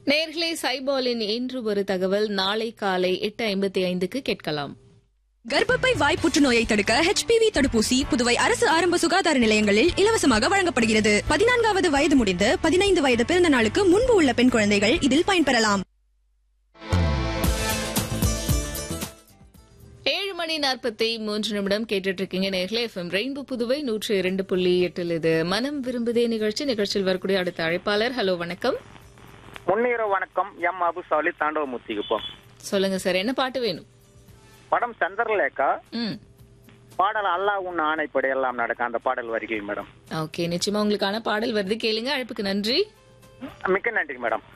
நேர்களே சைபாலின் இன்று ஒரு தகவல் நாளை காலை எட்டு ஐம்பத்தி ஐந்துக்கு கேட்கலாம் கர்ப்பப்பை வாய் புற்றுநோயை தடுக்க ஹெச்பிவி தடுப்பூசி புதுவை அரசு ஆரம்ப சுகாதார நிலையங்களில் இலவசமாக வழங்கப்படுகிறது பதினான்காவது வயது முடிந்து பதினைந்து வயது பிறந்த நாளுக்கு முன்பு உள்ள பெண் குழந்தைகள் இதில் பயன்பெறலாம் ஏழு மணி நாற்பத்தி மூன்று நிமிடம் கேட்டுட்டு இருக்கீங்க நேர்களே எஃப்எம் ரெயின்போ புதுவை நூற்றி இரண்டு புள்ளி எட்டில் இது மனம் விரும்புதே நிகழ்ச்சி நிகழ்ச்சியில் வரக்கூடிய அடுத்த அழைப்பாளர் ஹலோ வணக்கம் முன்னீரவு வணக்கம் எம் அபு சாலி தாண்டவமூர்த்திக்குப்பம் சொல்லுங்க சார் என்ன பாட்டு வேணும் படம் சந்திரலேகா ம் பாடல் அல்லாஹ் உன் ஆணைப்படி எல்லாம் நடக்க அந்த பாடல் வரிகள் மேடம் ஓகே நிச்சயமா உங்களுக்கான பாடல் வருது கேளுங்க அழைப்புக்கு நன்றி மிக்க நன்றி மேடம்